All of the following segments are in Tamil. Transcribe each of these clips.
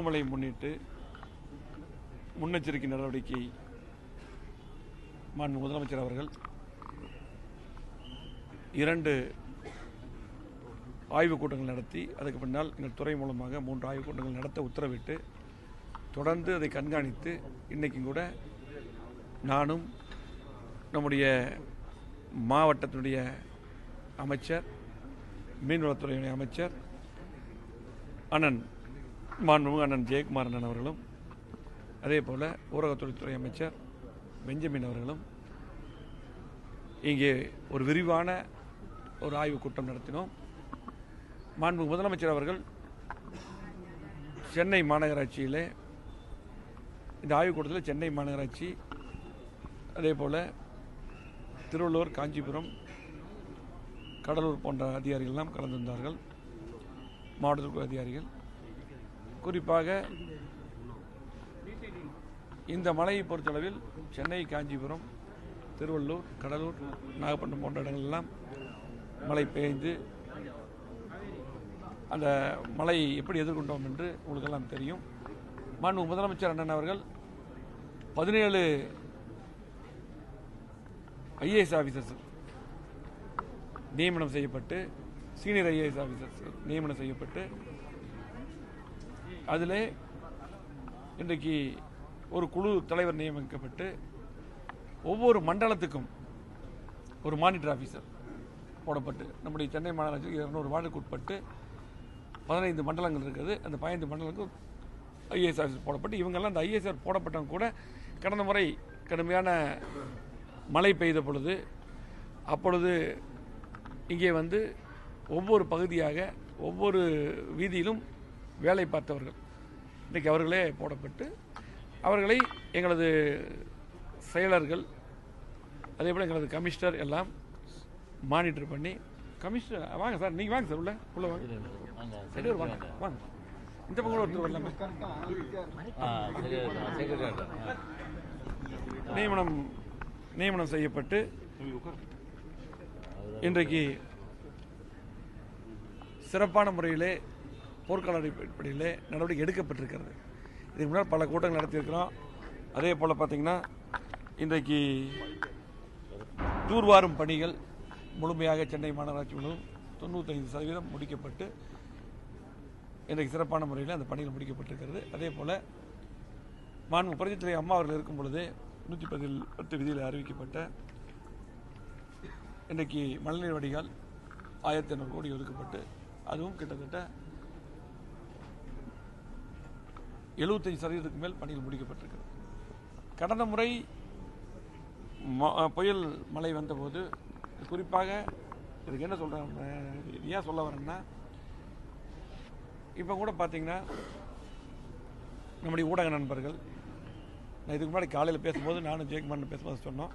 பருவமழை முன்னிட்டு முன்னெச்சரிக்கை நடவடிக்கை மாண்பு முதலமைச்சர் அவர்கள் இரண்டு ஆய்வுக் கூட்டங்கள் நடத்தி அதுக்கு பின்னால் எங்கள் துறை மூலமாக மூன்று ஆய்வுக் கூட்டங்கள் நடத்த உத்தரவிட்டு தொடர்ந்து அதை கண்காணித்து இன்றைக்கும் கூட நானும் நம்முடைய மாவட்டத்தினுடைய அமைச்சர் மீன்வளத்துறையினுடைய அமைச்சர் அண்ணன் மாண்புமிகு அண்ணன் ஜெயக்குமார் அண்ணன் அவர்களும் அதே போல் ஊரகத்துறைத்துறை அமைச்சர் பெஞ்சமின் அவர்களும் இங்கே ஒரு விரிவான ஒரு ஆய்வுக் கூட்டம் நடத்தினோம் மாண்பு முதலமைச்சர் அவர்கள் சென்னை மாநகராட்சியிலே இந்த ஆய்வுக் கூட்டத்தில் சென்னை மாநகராட்சி அதே போல் திருவள்ளூர் காஞ்சிபுரம் கடலூர் போன்ற அதிகாரிகள் எல்லாம் கலந்திருந்தார்கள் மாவட்டத்திற்கு அதிகாரிகள் குறிப்பாக இந்த மலையை பொறுத்தளவில் சென்னை காஞ்சிபுரம் திருவள்ளூர் கடலூர் நாகப்பட்டினம் போன்ற இடங்களெல்லாம் மழை பெய்து அந்த மழையை எப்படி எதிர்கொண்டோம் என்று உங்களுக்கெல்லாம் தெரியும் மாண்பு முதலமைச்சர் அண்ணன் அவர்கள் பதினேழு ஐஏஎஸ் ஆஃபீஸர்ஸ் நியமனம் செய்யப்பட்டு சீனியர் ஐஏஎஸ் ஆஃபீஸர்ஸ் நியமனம் செய்யப்பட்டு அதில் இன்றைக்கு ஒரு குழு தலைவர் நியமிக்கப்பட்டு ஒவ்வொரு மண்டலத்துக்கும் ஒரு மானிட்டர் ஆஃபீஸர் போடப்பட்டு நம்முடைய சென்னை மாநகராட்சிக்கு இருநூறு வார்டுக்கு உட்பட்டு பதினைந்து மண்டலங்கள் இருக்குது அந்த பதினைந்து மண்டலங்களுக்கு ஐஏஎஸ் ஆஃபீஸர் போடப்பட்டு இவங்கெல்லாம் அந்த ஐஏஎஸ் போடப்பட்டவங்க கூட கடந்த முறை கடுமையான மழை பெய்த பொழுது அப்பொழுது இங்கே வந்து ஒவ்வொரு பகுதியாக ஒவ்வொரு வீதியிலும் வேலை பார்த்தவர்கள் இன்றைக்கு அவர்களே போடப்பட்டு அவர்களை எங்களது செயலர்கள் அதே போல் எங்களது கமிஷனர் எல்லாம் மானிட்டர் பண்ணி கமிஷனர் வாங்க சார் நீங்கள் வாங்க சார் உள்ள உள்ள வாங்க சரி ஒரு வாங்க வாங்க இந்த பக்கம் கூட ஒருத்தர் வரலாமே நியமனம் நியமனம் செய்யப்பட்டு இன்றைக்கு சிறப்பான முறையிலே போர்க்கால அடிப்படையிலே நடவடிக்கை எடுக்கப்பட்டிருக்கிறது இதுக்கு முன்னால் பல கூட்டங்கள் நடத்தியிருக்கிறோம் அதே போல் பார்த்தீங்கன்னா இன்றைக்கு தூர்வாரும் பணிகள் முழுமையாக சென்னை மாநகராட்சி முழுவதும் தொண்ணூத்தைந்து சதவீதம் முடிக்கப்பட்டு இன்றைக்கு சிறப்பான முறையில் அந்த பணிகள் முடிக்கப்பட்டிருக்கிறது அதே போல் மாண்பு புரட்சித்துறை அம்மா அவர்கள் இருக்கும் பொழுதே நூற்றி பதில் பத்து விதியில் அறிவிக்கப்பட்ட இன்றைக்கு மழைநீர் வடிகால் ஆயிரத்தி ஐநூறு கோடி ஒதுக்கப்பட்டு அதுவும் கிட்டத்தட்ட எழுபத்தஞ்சு சதவீதத்துக்கு மேல் பணிகள் முடிக்கப்பட்டிருக்கிறது கடந்த முறை ம- புயல் மழை வந்தபோது குறிப்பாக இதுக்கு என்ன சொல்கிறேன் ஏன் சொல்ல வரேன்னா இப்போ கூட பார்த்தீங்கன்னா நம்முடைய ஊடக நண்பர்கள் நான் இதுக்கு முன்னாடி காலையில் பேசும்போது நானும் ஜெயக்குமார் பேசும்போது சொன்னோம்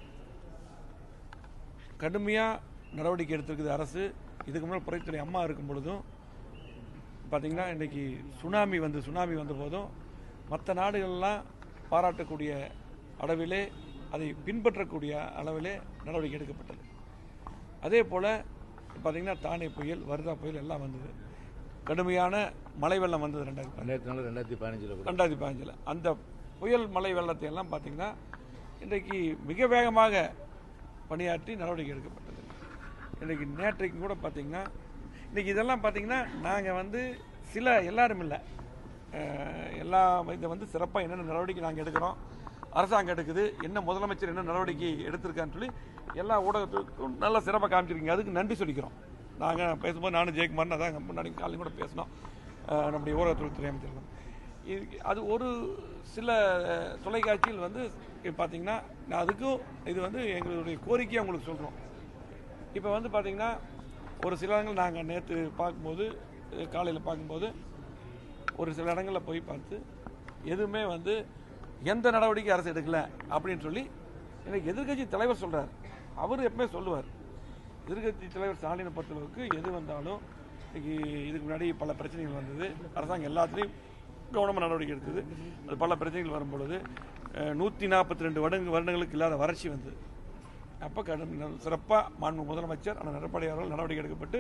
கடுமையாக நடவடிக்கை எடுத்திருக்குது அரசு இதுக்கு முன்னாடி புரட்சித்துறை அம்மா இருக்கும் பொழுதும் பார்த்தீங்கன்னா இன்றைக்கி சுனாமி வந்து சுனாமி வந்த போதும் மற்ற நாடுகள்லாம் பாராட்டக்கூடிய அளவிலே அதை பின்பற்றக்கூடிய அளவிலே நடவடிக்கை எடுக்கப்பட்டது அதே போல் பார்த்தீங்கன்னா தானே புயல் வருதா புயல் எல்லாம் வந்தது கடுமையான மழை வெள்ளம் வந்தது ரெண்டாயிரத்தி ரெண்டாயிரத்தி நாலு ரெண்டாயிரத்தி பதினஞ்சில் கூட ரெண்டாயிரத்தி பதினஞ்சில் அந்த புயல் மழை வெள்ளத்தை எல்லாம் பார்த்தீங்கன்னா இன்றைக்கு மிக வேகமாக பணியாற்றி நடவடிக்கை எடுக்கப்பட்டது இன்றைக்கு நேற்றைக்கு கூட பார்த்தீங்கன்னா இன்றைக்கி இதெல்லாம் பார்த்தீங்கன்னா நாங்கள் வந்து சில எல்லாரும் இல்லை அஹ், எல்லா இதை வந்து சிறப்பாக என்னென்ன நடவடிக்கை நாங்கள் எடுக்கிறோம் அரசாங்கம் எடுக்குது என்ன முதலமைச்சர் என்ன நடவடிக்கை எடுத்திருக்கான்னு சொல்லி எல்லா ஊடகத்துக்கும் நல்ல சிறப்பாக காமிச்சிருக்கீங்க அதுக்கு நன்றி சொல்லிக்கிறோம் நாங்கள் பேசும்போது நானும் ஜெயக்குமார் அதான் முன்னாடி காலையும் கூட பேசினோம் அஹ், நம்முடைய ஊரகத்துறை அமைச்சர்கள் இது அது ஒரு சில அஹ், தொலைக்காட்சியில் வந்து இப்ப பார்த்தீங்கன்னா நான் அதுக்கும் இது வந்து எங்களுடைய கோரிக்கையை உங்களுக்கு சொல்கிறோம் இப்போ வந்து பார்த்தீங்கன்னா ஒரு சில இடங்கள் நாங்கள் நேற்று பார்க்கும்போது காலையில் பார்க்கும்போது ஒரு சில இடங்களில் போய் பார்த்து எதுவுமே வந்து எந்த நடவடிக்கை அரசு எடுக்கல அப்படின்னு சொல்லி எனக்கு எதிர்க்கட்சி தலைவர் சொல்றார் அவர் எப்பவுமே சொல்லுவார் எதிர்க்கட்சி தலைவர் ஸ்டாலினை பொறுத்தளவுக்கு எது வந்தாலும் இன்னைக்கு இதுக்கு முன்னாடி பல பிரச்சனைகள் வந்தது அரசாங்கம் எல்லாத்துலேயும் கவனமாக நடவடிக்கை எடுத்தது அது பல பிரச்சனைகள் வரும்பொழுது நூற்றி நாற்பத்தி ரெண்டு வருடங்க வருடங்களுக்கு இல்லாத வறட்சி வந்தது அப்போ கடும் சிறப்பாக மாண்பு முதலமைச்சர் ஆனால் எடப்பாடி அவர்கள் நடவடிக்கை எடுக்கப்பட்டு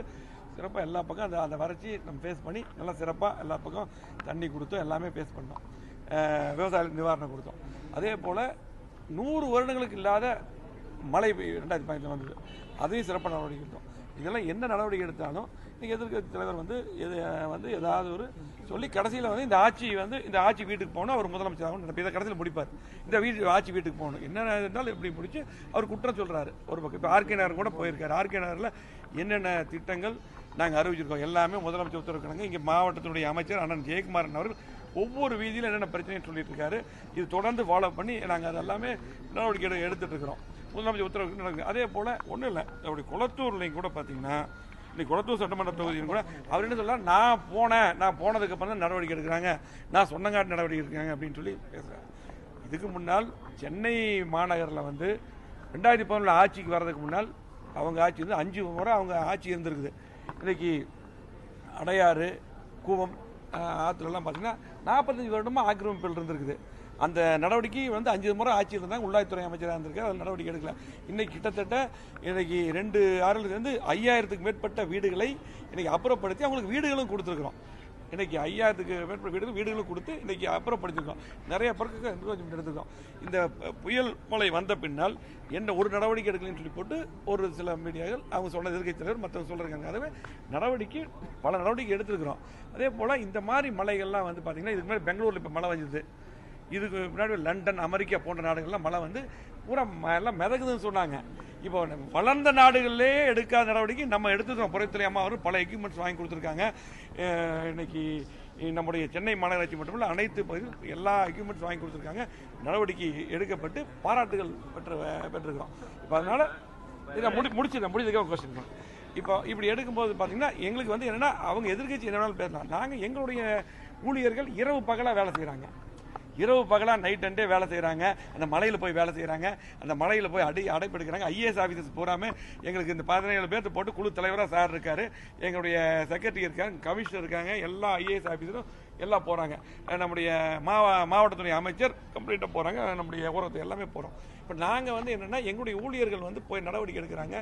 சிறப்பாக எல்லா பக்கம் அந்த அந்த வறட்சி நம்ம ஃபேஸ் பண்ணி நல்லா சிறப்பாக எல்லா பக்கம் தண்ணி கொடுத்தோம் எல்லாமே ஃபேஸ் பண்ணோம் அஹ் விவசாய நிவாரணம் கொடுத்தோம் அதே போல் நூறு வருடங்களுக்கு இல்லாத மழை பெய்ய- ரெண்டாயிரத்தி பதினஞ்சில் வந்தது அதையும் சிறப்பாக நடவடிக்கை எடுத்தோம் இதெல்லாம் என்ன நடவடிக்கை எடுத்தாலும் இன்னைக்கு எதிர்க்கட்சி தலைவர் வந்து எது வந்து ஏதாவது ஒரு சொல்லி கடைசியில் வந்து இந்த ஆட்சி வந்து இந்த ஆட்சி வீட்டுக்கு போகணும் அவர் முதலமைச்சராகவும் நினைப்ப இதை கடைசியில் முடிப்பார் இந்த வீட்டு ஆட்சி வீட்டுக்கு போகணும் என்ன இருந்தாலும் இப்படி முடிச்சு அவர் குற்றம் சொல்றாரு ஒரு பக்கம் இப்போ ஆர்கே நகர் கூட போயிருக்காரு ஆர்கே நகரில் என்னென்ன திட்டங்கள் நாங்கள் அறிவிச்சிருக்கோம் எல்லாமே முதலமைச்சர் உத்தரவுக்கிறாங்க இங்கே மாவட்டத்தினுடைய அமைச்சர் அண்ணன் ஜெயக்குமாரன் அவர்கள் ஒவ்வொரு வீதியிலும் என்னென்ன பிரச்சனைன்னு சொல்லிட்டு இருக்காரு இது தொடர்ந்து ஃபாலோ பண்ணி நாங்கள் அதெல்லாமே நடவடிக்கை எடு- எடுத்துட்டு இருக்கிறோம் முதலமைச்சர் உத்தரவு நடக்குது அதே போல் ஒன்றும் இல்லை அப்படி குளத்தூர்லையும் கூட பார்த்தீங்கன்னா இன்னைக்கு குளத்தூர் சட்டமன்ற தொகுதியும் கூட அவர் என்ன சொல்றாரு நான் போனேன் நான் போனதுக்கு அப்புறம் தான் நடவடிக்கை எடுக்கிறாங்க நான் சொன்னங்காட்டு நடவடிக்கை எடுக்கிறாங்க அப்படின்னு சொல்லி பேசுறாரு இதுக்கு முன்னால் சென்னை மாநகரில் வந்து ரெண்டாயிரத்தி பதினொன்று ஆட்சிக்கு வர்றதுக்கு முன்னால் அவங்க ஆட்சி வந்து அஞ்சு முறை அவங்க ஆட்சி இருந்திருக்குது இன்னைக்கு அடையாறு கூவம் ஆஹ், ஆத்துலலாம் பார்த்தீங்கன்னா நாற்பத்தஞ்சு வருடமாக ஆக்கிரமிப்பில் இருந்திருக்குது அந்த நடவடிக்கை வந்து அஞ்சு முறை ஆட்சி இருந்தாங்க உள்ளாட்சித்துறை அமைச்சராக இருந்திருக்காரு அதில் நடவடிக்கை எடுக்கல இன்னைக்கு கிட்டத்தட்ட இன்னைக்கு ரெண்டு ஆறுலேருந்து ஐயாயிரத்துக்கு மேற்பட்ட வீடுகளை இன்னைக்கு அப்புறப்படுத்தி அவங்களுக்கு வீடுகளும் கொடுத்துருக்குறோம் இன்னைக்கு ஐயாயிரத்துக்கு மேற்பட்ட வீடுகள் வீடுகளும் கொடுத்து இன்னைக்கு அப்புறப்படுத்திருக்கோம் நிறைய பேருக்கு என்கரேஜ்மெண்ட் எடுத்துருக்கோம் இந்த ப- புயல் மழை வந்த பின்னால் என்ன ஒரு நடவடிக்கை எடுக்கலன்னு சொல்லி போட்டு ஒரு சில மீடியாக்கள் அவங்க சொன்ன எதிர்க்கட்சி தலைவர் மற்றவங்க சொல்றாங்க அதுவே நடவடிக்கை பல நடவடிக்கை எடுத்திருக்கிறோம் அதே போல இந்த மாதிரி மலைகள்லாம் வந்து பாத்தீங்கன்னா இதுக்கு முன்னாடி பெங்களூர்ல இப்போ மழை வந்தது இதுக்கு முன்னாடி லண்டன் அமெரிக்கா போன்ற நாடுகள்லாம் மழை வந்து பூரா ம- எல்லாம் மிதக்குதுன்னு சொன்னாங்க இப்போ நம்ம வளர்ந்த நாடுகளிலே எடுக்காத நடவடிக்கை நம்ம எடுத்துக்கிறோம் புறத்துறை அம்மா அவர்கள் பல எக்யூப்மெண்ட்ஸ் வாங்கி கொடுத்துருக்காங்க அஹ் இன்னைக்கு நம்முடைய சென்னை மாநகராட்சி மட்டுமல்ல அனைத்து பகுதியும் எல்லா எக்யூப்மெண்ட்ஸ் வாங்கி கொடுத்துருக்காங்க நடவடிக்கை எடுக்கப்பட்டு பாராட்டுகள் பெற்று பெற்றிருக்கிறோம் இப்போ அதனால இதை முடி முடிச்சிடறேன் முடிஞ்சதுக்காக கொஸ்டின் இப்போ இப்படி எடுக்கும்போது பார்த்தீங்கன்னா எங்களுக்கு வந்து என்னன்னா அவங்க எதிர்க்கட்சி என்ன வேணாலும் பேசலாம் நாங்கள் எங்களுடைய ஊழியர்கள் இரவு பகலாக வேலை செய்கிறாங்க இரவு பகலா நைட் அண்டே வேலை செய்கிறாங்க அந்த மலையில் போய் வேலை செய்கிறாங்க அந்த மலையில் போய் அடி அடைப்பெடுக்கிறாங்க ஐஏஎஸ் ஆஃபீஸர்ஸ் பூராமே எங்களுக்கு இந்த பதினேழு பேர்த்து போட்டு குழு தலைவராக சார் இருக்காரு எங்களுடைய செக்ரட்டரி இருக்காங்க கமிஷனர் இருக்காங்க எல்லா ஐஏஎஸ் ஆஃபீஸரும் எல்லாம் போகிறாங்க நம்முடைய மாவ மாவட்டத்துடைய அமைச்சர் கம்ப்ளீட்டாக போகிறாங்க நம்முடைய ஊரத்து எல்லாமே போகிறோம் இப்போ நாங்கள் வந்து என்னென்னா எங்களுடைய ஊழியர்கள் வந்து போய் நடவடிக்கை எடுக்கிறாங்க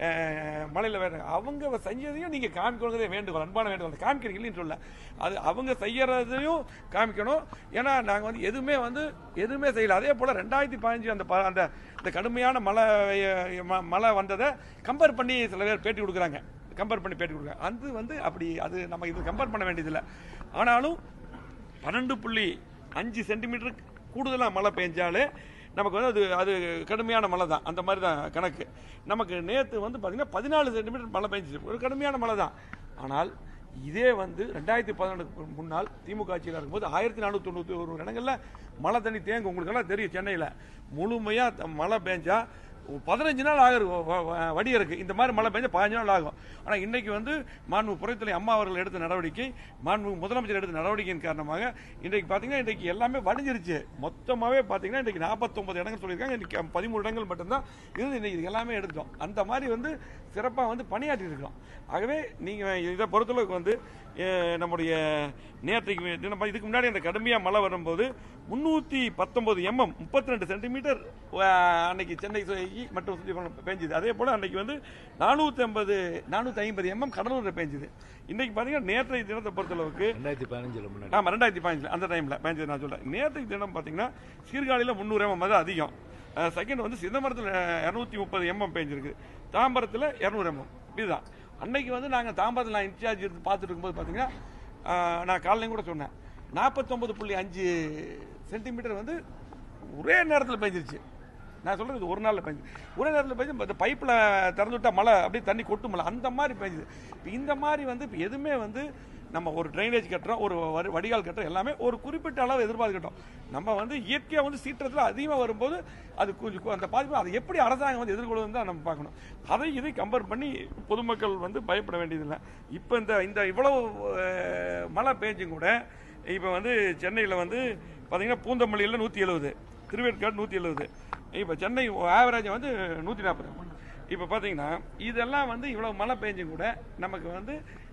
மலையில் வேற அவங்க செஞ்சதையும் நீங்கள் காமிக்கணுங்கிறதே வேண்டுகோள் அன்பான வேண்டுகோள் காமிக்கிறீங்க இல்லைன்னு சொல்ல அது அவங்க செய்யறதையும் காமிக்கணும் ஏன்னா நாங்கள் வந்து எதுவுமே வந்து எதுவுமே செய்யல அதே போல் ரெண்டாயிரத்தி பதினஞ்சு அந்த ப- அந்த இந்த கடுமையான மழை அஹ், ம- மழை வந்ததை கம்பேர் பண்ணி சில பேர் பேட்டி கொடுக்குறாங்க கம்பேர் பண்ணி பேட்டி கொடுக்குறாங்க அது வந்து அப்படி அது நம்ம இது கம்பேர் பண்ண வேண்டியதில்லை ஆனாலும் பன்னெண்டு புள்ளி அஞ்சு சென்டிமீட்டர் கூடுதலாக மழை பெஞ்சாலே நமக்கு வந்து அது அது கடுமையான மழை தான் அந்த மாதிரி தான் கணக்கு நமக்கு நேற்று வந்து பார்த்தீங்கன்னா பதினாலு சென்டிமீட்டர் மழை பெஞ்சிச்சு ஒரு கடுமையான மழை தான் ஆனால் இதே வந்து ரெண்டாயிரத்தி பதினொன்றுக்கு முன்னால் திமுக ஆட்சியில் இருக்கும்போது ஆயிரத்தி நானூற்றி தொண்ணூற்றி ஒரு இடங்கள்ல மழை தண்ணி தேங்கும் உங்களுக்கு எல்லாம் தெரியும் சென்னையில் முழுமையாக மழை பெஞ்சா பதினஞ்சு நாள் ஆகும் வ- வ- வடியருக்கு இந்த மாதிரி மழை பெஞ்சா பதினஞ்சு நாள் ஆகும் ஆனால் இன்னைக்கு வந்து மாண்பு புறத்துறை அம்மா அவர்கள் எடுத்த நடவடிக்கை மாண்பு முதலமைச்சர் எடுத்த நடவடிக்கையின் காரணமாக இன்றைக்கு பார்த்தீங்கன்னா இன்றைக்கு எல்லாமே வடிஞ்சிருச்சு மொத்தமாகவே பார்த்தீங்கன்னா இன்றைக்கு நாற்பத்தொன்பது இடங்கள் சொல்லியிருக்காங்க இன்னைக்கு பதிமூணு இடங்கள் மட்டும்தான் இருந்து இன்னைக்கு இது எல்லாமே எடுத்தோம் அந்த மாதிரி வந்து சிறப்பாக வந்து பணியாற்றி இருக்கிறோம் ஆகவே நீங்கள் இதை பொறுத்தளவுக்கு வந்து அஹ், நம்முடைய நேற்றைக்கு தினம் இதுக்கு முன்னாடி அந்த கடுமையாக மழை வரும்போது முன்னூற்றி பத்தொன்பது எம்எம் முப்பத்தி ரெண்டு சென்டிமீட்டர் அன்னைக்கு சென்னை சுற்றி மற்றும் சுற்றி பெஞ்சுது அதே போல் அன்னைக்கு வந்து நானூற்றி ஐம்பது நானூற்றி ஐம்பது எம்எம் கடலூரில் பெஞ்சுது இன்னைக்கு பார்த்தீங்கன்னா நேற்றைய தினத்தை பொறுத்தளவுக்கு ரெண்டாயிரத்தி பதினஞ்சுல முன்னாடி ஆமாம் ரெண்டாயிரத்தி பதினஞ்சில் அந்த டைமில் பதினஞ்சு நான் சொல்கிறேன் நேற்றுக்கு தினம் பார்த்தீங்கன்னா சீர்காழியில் முந்நூறு எம்எம் தான் அதிகம் செகண்ட் வந்து சிதம்பரத்தில் இரநூத்தி முப்பது எம்எம் பேஞ்சிருக்கு தாம்பரத்தில் இரநூறு எம்எம் இதுதான் அன்னைக்கு வந்து நாங்கள் தாம்பரத்தில் நான் இன்சார்ஜ் இருந்து பார்த்துட்டு இருக்கும்போது பார்த்தீங்கன்னா அஹ், நான் காலையிலும் கூட சொன்னேன் நாற்பத்தொம்பது புள்ளி அஞ்சு சென்டிமீட்டர் வந்து ஒரே நேரத்தில் பெஞ்சிருச்சு நான் சொல்றது இது ஒரு நாளில் பெஞ்சு ஒரே நேரத்தில் பெஞ்சு இந்த பைப்பில் திறந்து விட்டா மழை அப்படியே தண்ணி கொட்டும் மழை அந்த மாதிரி பெஞ்சுது இப்போ இந்த மாதிரி வந்து இப்போ எதுவுமே வந்து நம்ம ஒரு ட்ரைனேஜ் கட்டுறோம் ஒரு வடி- வடிகால் கட்டுறோம் எல்லாமே ஒரு குறிப்பிட்ட அளவு எதிர்பார்க்கட்டும் நம்ம வந்து இயற்கையாக வந்து சீற்றத்தில் அதிகமாக வரும்போது அது கொஞ்சம் கு- அந்த பாதிப்பு அதை எப்படி அரசாங்கம் வந்து எதிர்கொள்வது தான் நம்ம பார்க்கணும் அதை இதை கம்பேர் பண்ணி பொதுமக்கள் வந்து பயப்பட வேண்டியதில்லை இப்போ இந்த இந்த இவ்வளவு அஹ், மழை பெஞ்சும் கூட இப்போ வந்து சென்னையில் வந்து பார்த்தீங்கன்னா பூந்தமல்லியில் நூற்றி எழுபது திருவேற்காடு நூற்றி எழுபது இப்போ சென்னை ஆவரேஜ் வந்து நூற்றி நாற்பது இப்போ பார்த்தீங்கன்னா இதெல்லாம் வந்து இவ்வளோ மழை பெஞ்சும் கூட நமக்கு வந்து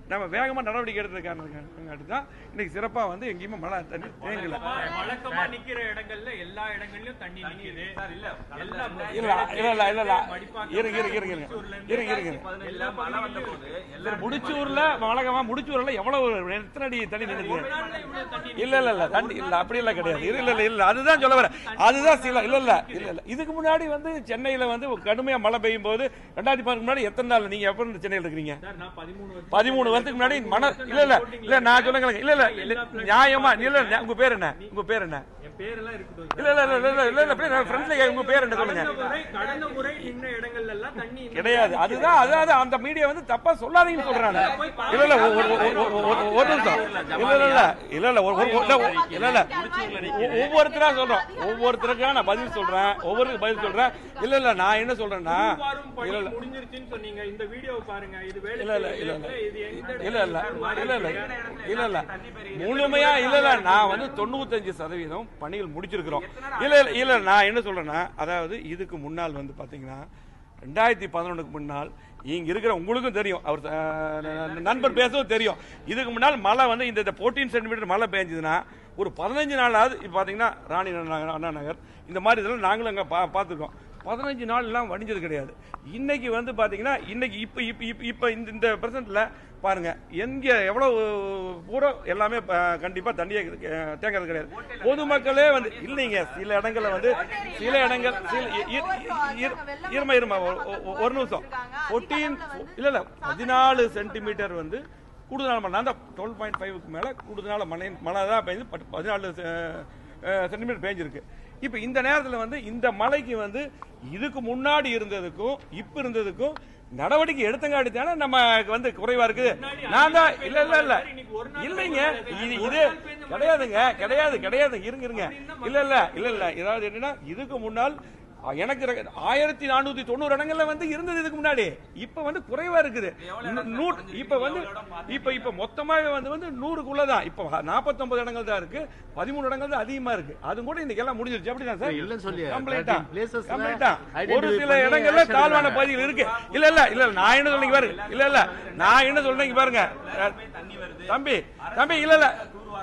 நம்ம வேகமா நடவடிக்கை எடுத்தது காரணத்துக்காண்டி தான் இன்னைக்கு சிறப்பா வந்து எங்கேயுமே மழை தண்ணி தேங்கல வழக்கமா நிக்கிற இடங்கள்ல எல்லா இடங்கள்லயும் தண்ணி நிக்குது எல்லா இல்ல இல்ல இல்ல இல்ல இல்ல மடிப்பாக்கம், இருங்க இருங்க இருங்க இருங்க இருங்க இருங்க எல்லா பகுதிகளிலும் இல்ல, முடிச்சூர்ல வழக்கமா முடிச்சூர்ல எவ்வளவு எத்தனை அடி தண்ணி நின்னுது இல்ல இல்ல இல்ல தண்ணி இல்ல அப்படி எல்லாம் கிடையாது இல்ல இல்ல இல்ல இல்ல அதுதான் சொல்ல வரேன் அதுதான் சில இல்ல இல்ல இல்ல இல்ல இதுக்கு முன்னாடி வந்து சென்னையில வந்து கடுமையா மழை பெய்யும் போது ரெண்டாயிரத்தி பதினஞ்சு முன்னாடி எத்தனை நாள் நீங்க எப்ப இருந்து சென்னையில இருக்கிறீங்க சார் நான் பதிமூணு வருஷம் பதிமூணு வருஷத்துக்கு முன்னாடி மன இல்ல இல்ல இல்ல நான் சொல்லுங்க இல்ல இல்ல இல்ல நியாயமா இல்ல இல்ல உங்க பேர் என்ன உங்க பேர் என்ன என் பேரெல்லாம் இருக்கட்டும் இல்ல இல்ல இல்ல இல்ல இல்ல இல்ல இல்ல ஃப்ரெண்ட்ல உங்க பேர் என்ன சொல்லுங்க கடந்த முறை கடந்த முறை நின்ன இடங்கள்ல எல்லாம் தண்ணி இன்னும் கிடையாது அதுதான் அதாவது அந்த மீடியா வந்து தப்பா சொல்லாதீங்கன்னு சொல்றாங்க இல்ல இல்ல ஒரு- ஒரு- ஒரு- ஒரு- ஒரு- ஒரு நிமிஷம் இல்ல இல்ல இல்ல இல்ல இல்ல ஒரு- ஒரு- இல்ல ஒரு- இல்ல இல்ல ஒ- ஒவ்வொருத்தரா சொல்றோம் ஒவ்வொருத்தருக்கா நான் பதில் சொல்றேன் ஒவ்வொருக்கு பதில் சொல்றேன் இல்ல இல்ல நான் என்ன சொல்றேன்னா வாரும் பணி இல்ல இல்ல முடிஞ்சிருச்சுன்னு சொன்னீங்க இந்த வீடியோ பாருங்க இது வேலை இல்ல இல்ல இல்ல இல்ல இது எந்த இல்ல இல்ல இல்ல இல்ல இல்ல இல்ல முழுமையா இல்ல இல்ல நான் வந்து தொண்ணூத்தஞ்சு சதவீதம் பணிகள் முடிச்சிருக்கிறோம் இல்ல இல்ல இல்ல நான் என்ன சொல்றேன்னா அதாவது இதுக்கு முன்னால் வந்து பாத்தீங்கன்னா ரெண்டாயிரத்தி பதினொன்றுக்கு முன்னால் இங்க இருக்கிற உங்களுக்கும் தெரியும் அவர் அஹ், நண்பர் பேசவும் தெரியும் இதுக்கு முன்னால் மழை வந்து இந்த போர்டீன் சென்டிமீட்டர் மழை பெஞ்சதுன்னா ஒரு பதினஞ்சு நாளாவது இப்போ பார்த்தீங்கன்னா ராணி நகர், அண்ணா நகர் இந்த மாதிரி இதெல்லாம் நாங்களும் அங்கே பா பார்த்துருக்கோம் பதினஞ்சு நாள்லாம் வடிஞ்சது கிடையாது இன்னைக்கு வந்து பாத்தீங்கன்னா இன்னைக்கு இப்ப இப்ப இப்ப இப்ப இந்த இந்த பிரசன்ட்ல பாருங்க எங்க எவ்வளவு பூரா எல்லாமே ப- கண்டிப்பா தண்ணியே அஹ், தேங்கிறது கிடையாது பொதுமக்களே வந்து இல்லைங்க சில இடங்கள்ல வந்து சில இடங்கள் சில இ- இ- இ- இருமா இருமா ஒரு- ஒரு- ஒரு நிமிஷம் ஃபோர்டீன் இல்ல இல்ல பதினாலு சென்டிமீட்டர் வந்து கூடுதலான மழை நான் டுவெல் பாயிண்ட் ஃபைவ்க்கு மேல கூடுதலான மழை மழை தான் பெய்யுது பட் பதினாலு சென்டிமீட்டர் பேஞ்சிருக்கு இப்போ இந்த நேரத்தில் வந்து இந்த மழைக்கு வந்து இதுக்கு முன்னாடி இருந்ததுக்கும் இப்ப இருந்ததுக்கும் நடவடிக்கை எடுத்தங்காட்டி தானே நமக்கு வந்து குறைவா இருக்குது நான் தான் இல்ல இல்ல இல்ல இல்லைங்க இது இது கிடையாதுங்க கிடையாது கிடையாது இருங்க இருங்க இல்ல இல்ல இல்ல இல்ல ஏதாவது என்னன்னா இதுக்கு முன்னால் எனக்கு ரெ- ஆயிரத்தி நானூத்தி தொண்ணூறு இடங்கள்ல வந்து இருந்தது இதுக்கு முன்னாடி இப்ப வந்து குறைவா இருக்குது நூ- நூ- இப்ப வந்து இப்ப இப்ப மொத்தமாவே வந்து வந்து நூறுக்குள்ளதான் இப்ப நாற்பத்தொன்பது இடங்கள் தான் இருக்கு பதிமூணு இடங்கள் தான் அதிகமா இருக்கு அது கூட இன்னைக்கு எல்லாம் முடிஞ்சிருச்சு அப்படிதான் சார் இல்லைன்னு சொல்லி, கம்ப்ளீட்டா 13 places ல கம்ப்ளீட்டா ஒரு identify சில பண்ணி இடங்கள்ல action தாழ்வான எடுக்கிறாங்க. பகுதிகள் இருக்கு இல்ல இல்ல இல்ல இல்ல, நான் என்ன சொல்றீங்க பாருங்க இல்ல இல்ல நான் என்ன சொல்றேன் இங்க பாருங்க அஹ், தம்பி தம்பி இல்ல இல்ல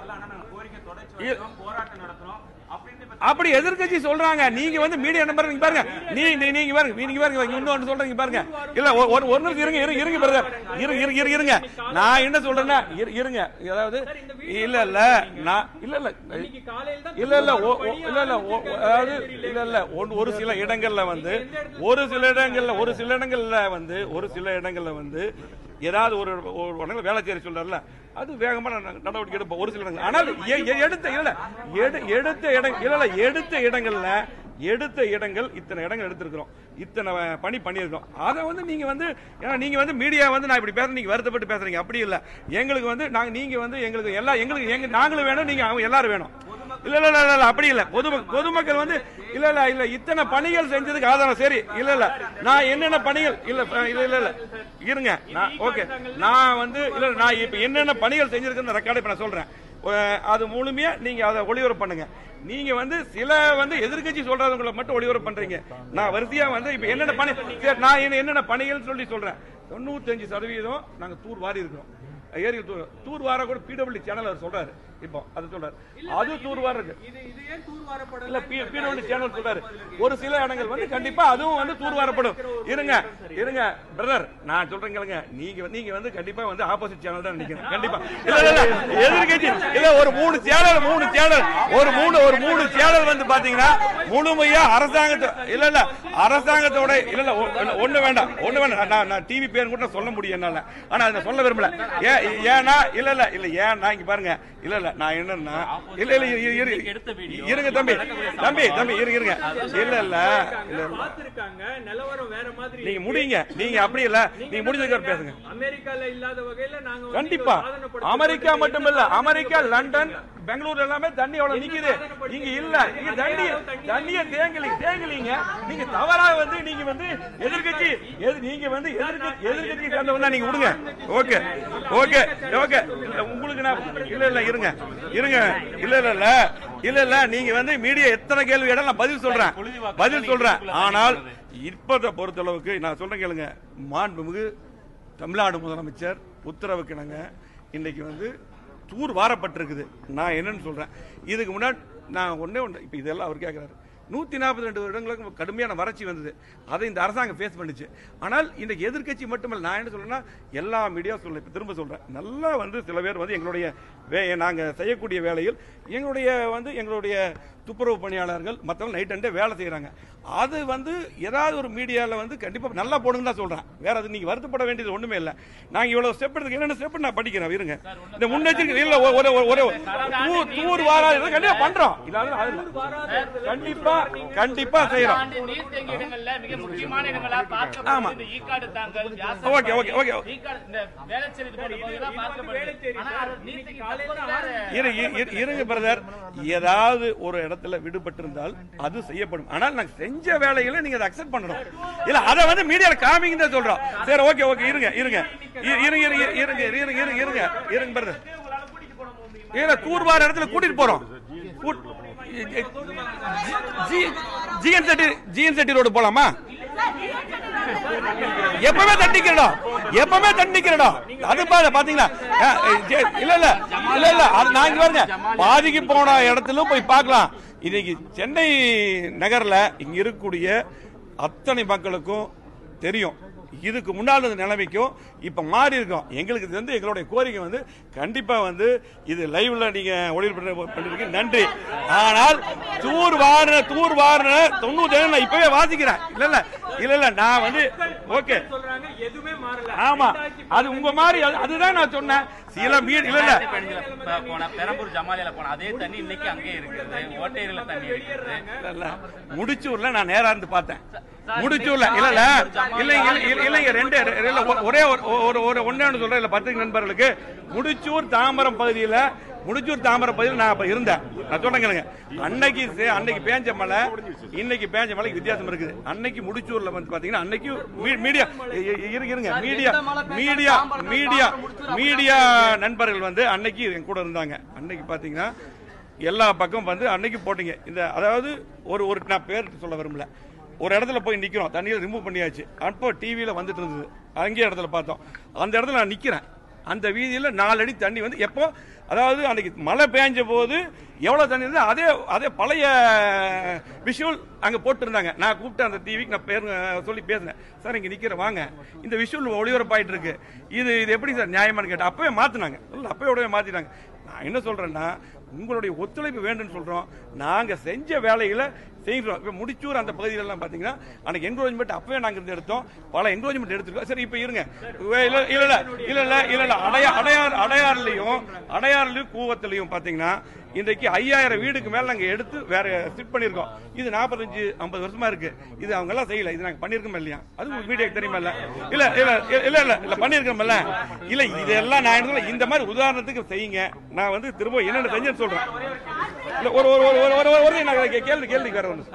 இ- அப்படி எதிர்க்கட்சி சொல்றாங்க நீங்க வந்து மீடியா நம்பர் நீங்க பாருங்க நீ நீ- நீங்க பாருங்க நீங்க பாருங்க இன்னொன்னு சொல்றீங்க பாருங்க இல்ல ஒரு- ஒரு ஒரு நிமிஷம் இருங்க இருங்க இருங்க பிரதர் இருங்க இருங்க இருங்க இருங்க நான் என்ன சொல்றேன்னா இரு- இருங்க அதாவது இல்ல இல்ல நான் இல்ல இல்ல இன்னைக்கு காலையில தான் இல்ல இல்ல ஓ- ஓ- இல்ல இல்ல ஓ- அதாவது இல்ல இல்ல ஒன்- ஒரு சில இடங்கள்ல வந்து ஒரு சில இடங்கள்ல ஒரு சில இடங்கள்ல வந்து ஒரு சில இடங்கள்ல வந்து ஏதாவது ஒரு ஒரு இடங்கள்ல வேலை செய்ய சொல்றாருல அது வேகமா நட- நடவடிக்கை எடுப்போம் ஒரு சில இடங்கள் ஆனால் எ- எ- எடுத்த இல்ல எடு- எடுத்த இடம் இல்ல இல்ல எடுத்த இடங்கள்ல எடுத்த இடங்கள் இத்தனை இடங்கள் எடுத்திருக்கிறோம் இத்தனை பணி பண்ணியிருக்கோம் அதை வந்து நீங்க வந்து ஏன்னா நீங்க வந்து மீடியா வந்து நான் இப்படி பேசுறேன் நீங்க வருத்தப்பட்டு பேசுறீங்க அப்படி இல்ல எங்களுக்கு வந்து நாங்க நீங்க வந்து எங்களுக்கு எல்லா எங்களுக்கு எங்க நாங்களும் வேணும் நீங்க அவங்க எல்லாரும் வேணும் இல்ல இல்ல இல்ல இல்ல அப்படி இல்ல பொது பொதுமக்கள் வந்து இல்ல இல்ல இல்ல இத்தனை பணிகள் செஞ்சதுக்கு ஆதாரம் சரி இல்ல இல்ல நான் என்னென்ன பணிகள் இல்ல அஹ், இல்ல இல்ல இல்ல இருங்க நான் ஓகே நான் வந்து இல்ல நான் இப்ப என்னென்ன பணிகள் செஞ்சிருக்கேன்னு ரெக்கார்டு இப்ப நான் சொல்றேன் அஹ், அது முழுமையா நீங்க அதை ஒளிபரப்பு பண்ணுங்க நீங்க வந்து சில வந்து எதிர்க்கட்சி சொல்றவங்களை மட்டும் ஒளிபரப்பு பண்றீங்க நான் வரிசையா வந்து இப்ப என்னென்ன பணி சரி, நான் என்ன- என்னென்ன பணிகள் சொல்லி சொல்றேன் தொண்ணூத்தஞ்சு சதவீதம் நாங்க தூர் வாரி இருக்கிறோம் ஏரி தூர் தூர் வார கூட பிடபிள்யூ சேனல் அவர் சொல்றாரு இப்போ அது சொல்றாரு அது தூர் வார இருக்கு இது இது ஏன் தூர்வாரப்படல இல்ல பிடபிள்யூ சேனல் சொல்றாரு ஒரு சில இடங்கள் வந்து கண்டிப்பா அதுவும் வந்து தூர் வாரப்படும் இருங்க இருங்க பிரதர் நான் சொல்றேன் கேளுங்க நீங்க வந்து- நீங்க வந்து கண்டிப்பா வந்து ஆப்போசிட் சேனல் தான் நினைக்கிறேன் கண்டிப்பா இல்ல இல்ல இல்ல எதிர்க்கட்சி இல்ல ஒரு மூணு சேனல் மூணு சேனல் ஒரு மூணு ஒரு மூணு சேனல் வந்து பாத்தீங்கன்னா முழுமையா அரசாங்கத்தை இல்ல இல்ல அரசாங்கத்தோட இல்ல இல்ல ஒ- இல்ல, ஒண்ணு வேண்டாம் ஒண்ணு வேண்டாம் நான் நான் டிவி பேர் கூட சொல்ல முடியும் என்னால ஆனா அதை சொல்ல விரும்பல ஏ- ஏன்னா இல்ல இல்ல இல்ல ஏன்னா இங்க பாருங்க இல்ல இல்ல நான் என்னன்னா இல்ல இல்ல இரு- இரு- இரு- இருங்க தம்பி தம்பி தம்பி இருங்க இருங்க இல்ல இல்ல இல்ல இல்ல. பாத்துருக்காங்க நிலவரம் வேற மாதிரி நீங்க முடிங்க நீங்க அப்படி இல்ல நீங்க முடிஞ்சதுக்கு அப்புறம் பேசுங்க அமெரிக்கால இல்லாத வகையில நாங்க வந்து கண்டிப்பா இங்க சாதனைப்படுத்த அமெரிக்கா மட்டும் இல்ல அமெரிக்கா லண்டன் பெங்களூர் எல்லாமே தண்ணி எவ்வளவு நிக்குது இங்க இல்ல இங்க தண்ணி தண்ணிய தேங்கலி தேங்கலிங்க நீங்க தவறா வந்து நீங்க வந்து எதிர்க்கட்சி எது- நீங்க வந்து எதிர்க்கட்சி எதிர்க்கட்சி சேர்ந்தவங்க நீங்க விடுங்க ஓகே ஓகே ஓகே இல்ல, உங்களுக்கு நான் இல்ல இல்ல இருங்க இருங்க இல்ல இல்ல இல்ல இல்ல இல்ல நீங்க வந்து மீடியா எத்தனை கேள்வி கேட்டாலும் நான் பதில் சொல்றேன் பதில் சொல்றேன் ஆனால் இப்பத பொறுத்தளவுக்கு நான் சொல்றேன் கேளுங்க மாண்புமிகு தமிழ்நாடு முதலமைச்சர் உத்தரவுக்கிணங்க இன்னைக்கு வந்து தூர் வாரப்பட்டிருக்குது நான் என்னன்னு சொல்றேன் இதுக்கு முன்னாடி நான் ஒண்ணே ஒன்று இப்போ இதெல்லாம் அவர் கேட்குறாரு நூற்றி நாற்பத்தி ரெண்டு வருடங்களுக்கு கடுமையான வறட்சி வந்தது அதை இந்த அரசாங்கம் ஃபேஸ் பண்ணுச்சு ஆனால் இன்றைக்கு எதிர்க்கட்சி மட்டுமல்ல நான் என்ன சொல்றேன்னா எல்லா மீடியா சொல்ல இப்போ திரும்ப சொல்கிறேன் நல்லா வந்து சில பேர் வந்து எங்களுடைய வே நாங்கள் செய்யக்கூடிய வேலையில் எங்களுடைய வந்து எங்களுடைய துப்புரவு பணியாளர்கள் மற்றவங்க நைட் அண்டே வேலை செய்கிறாங்க அது வந்து ஏதாவது ஒரு மீடியாவில் வந்து கண்டிப்பாக நல்லா போடுங்க தான் சொல்கிறேன் வேற அது நீங்கள் வருத்தப்பட வேண்டியது ஒன்றுமே இல்லை நாங்கள் இவ்வளோ ஸ்டெப் எடுத்து என்னென்ன ஸ்டெப் நான் படிக்கிறேன் இருங்க இந்த முன்னெச்சரிக்கை இல்லை ஒரு ஒரு ஒரு தூர் தூர் வாராது கண்டிப்பாக பண்ணுறோம் இல்லாத அது கண்டிப்பா கண்டிப்பா செய்யறோம் ஆண்டு நீர் தேங்கிய இடங்கள்ல மிக முக்கியமான இடங்களா ஆமா. பார்க்கப்படுது இந்த ஈக்காடு தாங்கல் வியாச ஓகே, ஓகே, ஓகே. ஈக்காடு இந்த வேளச்சேரி இது போன்ற பகுதியெல்லாம் பார்க்கப்படுது ஆனா அது நீர் தேங்கி தற்போது இரு இரு- இரு- இருங்க பிரதர் ஏதாவது ஒரு இடத்துல விடுபட்டிருந்தால் அது செய்யப்படும் ஆனால் நாங்க செஞ்ச வேலைகளை நீங்க அதை அக்செப்ட் பண்ணணும் இல்ல அதை வந்து மீடியால காமிங்க தான் சொல்றோம் சரி ஓகே ஓகே இருங்க இருங்க இரு- இருங்க இருங்க இருங்க இருங்க இருங்க இருங்க இருங்க பிரதர் இல்ல தூர்வார இடத்துல கூட்டிட்டு போறோம் GN Chetty GN Chetty road போலாமா எப்பவுமே தண்டிக்கிறோம் எப்பவுமே தண்டிக்கிறோம் அது பாரு பாத்தீங்களா அஹ், ஜெ- இல்ல இல்ல இல்ல இல்ல அது நான் இங்க பாருங்க பாதிக்கு போன இடத்துல போய் பார்க்கலாம் இன்னைக்கு சென்னை நகர்ல இங்க இருக்கக்கூடிய அத்தனை மக்களுக்கும் தெரியும் இதுக்கு முன்னால் இருந்த நிலைமைக்கும் இப்ப மாறி இருக்கோம் எங்களுக்கு இது வந்து எங்களுடைய கோரிக்கை வந்து கண்டிப்பா வந்து இது லைவ்ல நீங்க ஒளிபரப்பு பண்ணி- பண்ணிருக்கீங்க நன்றி ஆனால் தூர் வாரின தூர் வாரின தொண்ணூத்தி ஏழு நான் இப்பவே வாசிக்கிறேன் இல்ல இல்ல இல்ல இல்ல நான் வந்து ஓகே சொல்றாங்க எதுவுமே மாறல ஆமா அது உங்க மாதிரி அது- அதுதான் நான் சொன்னேன் சில மீன் இல்ல இல்ல போன பெரம்பூர் ஜமாலியில போன அதே தண்ணி இன்னைக்கு அங்கே இருக்குது ஓட்டையில தண்ணி இருக்குது இல்ல, இல்ல முடிச்சூர்ல நான் நேரா இருந்து பார்த்தேன் முடிச்சூர்ல இல்ல இல்ல இல்ல இல்ல இல்ல இல்லைங்க ரெண்டு இல்ல ஒ- ஒரே ஒரு ஒரு ஒரு ஒன்னு சொல்றேன் இல்ல பத்திரிகை நண்பர்களுக்கு முடிச்சூர் தாம்பரம் பகுதியில முடிச்சூர் தாம்பரம் பகுதியில் நான் அப்ப இருந்தேன் நான் சொல்றேன் கேளுங்க அன்னைக்கு சே- அன்னைக்கு பேஞ்ச மழை இன்னைக்கு பேஞ்ச மழைக்கு வித்தியாசம் இருக்குது அன்னைக்கு முடிச்சூர்ல வந்து பாத்தீங்கன்னா அன்னைக்கு மீ- மீடியா இ- இ- இருங்க இருங்க மீடியா மீடியா மீடியா மீடியா நண்பர்கள் வந்து அன்னைக்கு என் கூட இருந்தாங்க அன்னைக்கு பாத்தீங்கன்னா எல்லா பக்கம் வந்து அன்னைக்கு போட்டீங்க இந்த அதாவது ஒரு ஒரு நான் பேர் சொல்ல விரும்பல ஒரு இடத்துல போய் நிக்கிறோம் தண்ணியை ரிமூவ் பண்ணியாச்சு அப்போ டிவியில வந்துட்டு இருந்தது அங்கேயே இடத்துல பார்த்தோம் அந்த இடத்துல நான் நிக்கிறேன் அந்த வீதியில நாலு அடி தண்ணி வந்து எப்போ அதாவது அன்னைக்கு மழை பெஞ்ச போது எவ்வளவு தண்ணி இருந்தது அதே அதே பழைய விஷுவல் அங்க போட்டிருந்தாங்க நான் கூப்பிட்டு அந்த டிவிக்கு நான் பேர் அஹ், சொல்லி பேசினேன் சார் இங்க நிக்கிற வாங்க இந்த விஷுவல் ஒளிபரப்பாயிட்டு இருக்கு இது இது எப்படி சார் நியாயமானு கேட்டேன் அப்பவே மாத்தினாங்க இல்ல அப்பவே உடனே மாத்திட்டாங்க நான் என்ன சொல்றேன்னா உங்களுடைய ஒத்துழைப்பு வேண்டும்னு சொல்றோம் நாங்க செஞ்ச வேலைகளை செய்கிறோம் இப்ப முடிச்சூர் அந்த பகுதியில எல்லாம் பாத்தீங்கன்னா அன்னைக்கு என்க்ரோச்மெண்ட் அப்பவே நாங்க இருந்து எடுத்தோம் பல என்க்ரோச்மெண்ட் எடுத்துருக்கோம் சரி இப்ப இருங்க இல்ல இல்ல இல்ல இல்ல இல்ல இல்ல இல்ல அடையா அடையார் அடையாறுலயும் அடையாறுலயும் கூவத்திலையும் பாத்தீங்கன்னா இன்றைக்கு ஐயாயிரம் வீடுக்கு மேல நாங்க எடுத்து வேற ஷிஃப்ட் பண்ணிருக்கோம் இது நாற்பத்தஞ்சு ஐம்பது வருஷமா இருக்கு இது அவங்க எல்லாம் செய்யல இது நாங்க பண்ணிருக்கோம் இல்லையா அது உங்களுக்கு மீடியாக்கு தெரியுமா இல்ல இல்ல இல்ல இல்ல இல்ல இல்ல பண்ணிருக்கோம்ல இல்ல இதெல்லாம் நான் என்ன சொல்றேன், இந்த மாதிரி உதாரணத்துக்கு செய்யுங்க நான் வந்து திரும்ப என்னென்ன செஞ்சேன்னு சொல்றேன் இல்ல ஒரு ஒரு ஒரு ஒரு ஒரு ஒரு நான் கே- கேள்வி கேள்வி வேற ஒன்று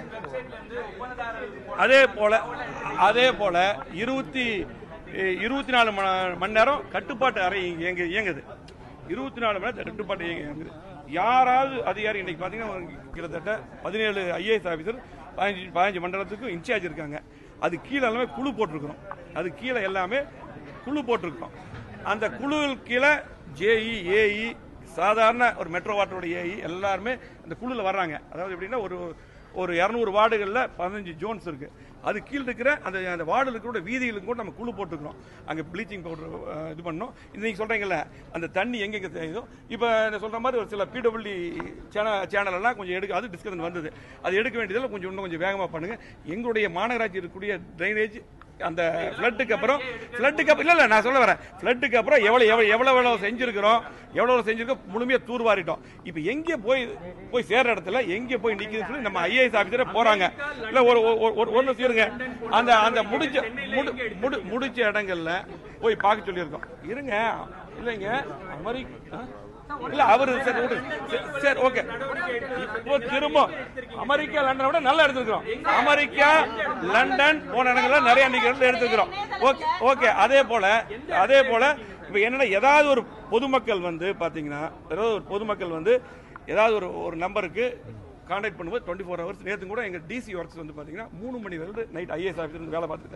அதே போல அதே போல இருபத்தி இருபத்தி நாலு ம- மணி நேரம் கட்டுப்பாட்டு அறை இங்க இயங்கு- இயங்குது இருபத்தி நாலு மணி நேரம் கட்டுப்பாட்டு இயங்கு- இயங்குது யாராவது அதிகாரி இன்னைக்கு பாத்தீங்கன்னா ஒரு கிட்டத்தட்ட பதினேழு ஐஏஎஸ் ஆபீசர் பதினஞ்சு பதினஞ்சு மண்டலத்துக்கும் இன்சார்ஜ் இருக்காங்க அது கீழே எல்லாமே குழு போட்டிருக்கிறோம் அது கீழே எல்லாமே குழு போட்டிருக்கோம் அந்த குழுவில் கீழே ஜேஇ ஏஇ சாதாரண ஒரு மெட்ரோ வாட்டரோட ஏஇ எல்லாருமே இந்த குழுல வர்றாங்க அதாவது எப்படின்னா ஒரு ஒரு இரநூறு வார்டுகள்ல பதினஞ்சு ஜோன்ஸ் இருக்கு அது கீழ இருக்கிற அந்த அந்த வார்டில் இருக்கிற வீதிகளுக்கு கூட நம்ம குழு போட்டுக்கிறோம் அங்க ப்ளீச்சிங் பவுடர் இது பண்ணோம் இது நீங்க சொல்றீங்கல்ல அந்த தண்ணி எங்கெங்க தெரியுதோ இப்போ நான் சொல்ற மாதிரி ஒரு சில பிடபிள்யூ சேனல் சேனல் எல்லாம் கொஞ்சம் எடுக்க அது டிஸ்கஷன் வந்தது அது எடுக்க வேண்டியதில் கொஞ்சம் இன்னும் கொஞ்சம் வேகமா பண்ணுங்க எங்களுடைய மாநகராட்சி இருக்கக்கூடிய ட்ரைனேஜ் அந்த ஃப்ளட்டுக்கு அப்புறம் ஃப்ளட்டுக்கு அப்புறம் இல்ல இல்ல நான் சொல்ல வரேன் ஃப்ளட்டுக்கு அப்புறம் எவ்வளவு எவ்வளவு எவ்வளவு எவ்வளவு செஞ்சிருக்கிறோம் எவ்வளவு செஞ்சிருக்கோம் முழுமையா தூர்வாரிட்டோம் இப்போ எங்க போய் போய் சேர்ற இடத்துல எங்க போய் நிக்குதுன்னு சொல்லி நம்ம ஐஏஎஸ் ஆபீசரே போறாங்க இல்ல ஒரு ஒரு- ஒரு ஒரு நிமிஷம் இருங்க அந்த அந்த முடிச்ச முடி- முடி- முடிச்ச இடங்கள்ல போய் பார்க்க சொல்லியிருக்கோம் இருங்க இல்லைங்க அமெரிக்கா இல்ல அவரு சரி விடு. சரி, சரி ஓகே இப்போ திரும்ப அமெரிக்கா லண்டனை விட நல்லா எடுத்துக்கிறோம் அமெரிக்கா லண்டன் போன இடங்கள்ல நிறைய இன்னைக்கு இடத்துல எடுத்துக்கிறோம் ஓகே ஓகே அதே போல அதே போல இப்ப என்னன்னா ஏதாவது ஒரு பொதுமக்கள் வந்து பாத்தீங்கன்னா ஏதாவது ஒரு பொதுமக்கள் வந்து ஏதாவது ஒரு ஒரு நம்பருக்கு கான்டாக்ட் பண்ணும்போது டுவெண்ட்டி ஃபோர் ஹவர்ஸ் நேற்று கூட எங்க டிசி ஒர்க்ஸ் வந்து பாத்தீங்கன்னா மூணு மணி வரைக்கும் நைட் ஐஏஎஸ் ஆஃபீஸர் வேலை பார்த்துட்டு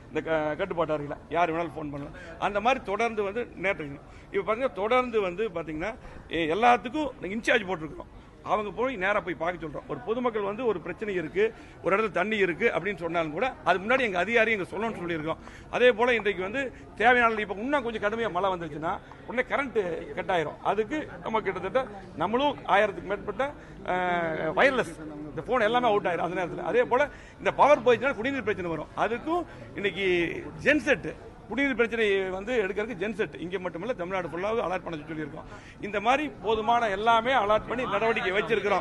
இந்த க- கட்டுப்பாட்டு அறையில் யார் வேணாலும் ஃபோன் பண்ணலாம் அந்த மாதிரி தொடர்ந்து வந்து நேற்று இப்போ பார்த்தீங்கன்னா தொடர்ந்து வந்து பார்த்தீங்கன்னா எ- எல்லாத்துக்கும் இன்சார்ஜ் போட்டிருக்கிறோம் அவங்க போய் நேராக போய் பார்க்க சொல்கிறோம் ஒரு பொதுமக்கள் வந்து ஒரு பிரச்சனை இருக்கு ஒரு இடத்துல தண்ணி இருக்கு அப்படின்னு சொன்னாலும் கூட அது முன்னாடி எங்கள் அதிகாரி எங்கள் சொல்லணும்னு சொல்லியிருக்கோம் அதே போல் இன்றைக்கு வந்து தேவையான இப்போ இன்னும் கொஞ்சம் கடுமையாக மழை வந்துருச்சுன்னா உடனே கரண்ட் கட் ஆயிரும் அதுக்கு நம்ம கிட்டத்தட்ட நம்மளும் ஆயிரத்துக்கு மேற்பட்ட வயர்லெஸ் இந்த ஃபோன் எல்லாமே அவுட் ஆயிரும் அந்த நேரத்தில் அதே போல் இந்த பவர் போயிடுச்சுன்னா குடிநீர் பிரச்சனை வரும் அதுக்கும் இன்னைக்கு ஜென்செட் குடிநீர் பிரச்சனை வந்து எடுக்கிறதுக்கு ஜென்செட் இங்கே மட்டுமல்ல தமிழ்நாடு ஃபுல்லாக அலர்ட் பண்ண சொல்லியிருக்கோம் இந்த மாதிரி போதுமான எல்லாமே அலர்ட் பண்ணி நடவடிக்கை வச்சிருக்கிறோம்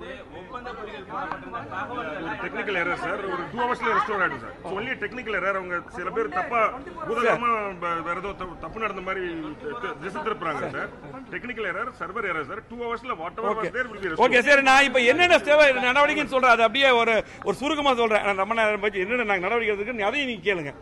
டெக்னிக்கல் எரர் சார் ஒரு டூ ஹவர்ஸ்ல ரெஸ்டோர் ஆயிடும் சார் ஒன்லி டெக்னிக்கல் எரர் அவங்க சில பேர் தப்பா பூதகமா ப- வேற ஏதோ தப்பு- தப்பு நடந்த மாதிரி தி- திசை திருப்புறாங்க sir technical error server error sir two ஹவர்ஸ்ல whatever was there will be okay சரி நான் இப்போ என்னென்ன தேவை நடவடிக்கைன்னு சொல்றேன் அது அப்படியே ஒரு ஒரு சுருக்கமாக சொல்றேன் நான் ரொம்ப நேரம் போச்சு என்னென்ன நாங்கள் நடவடிக்கை எடுத்துக்கு அதையும் நீங்க கேளுங்க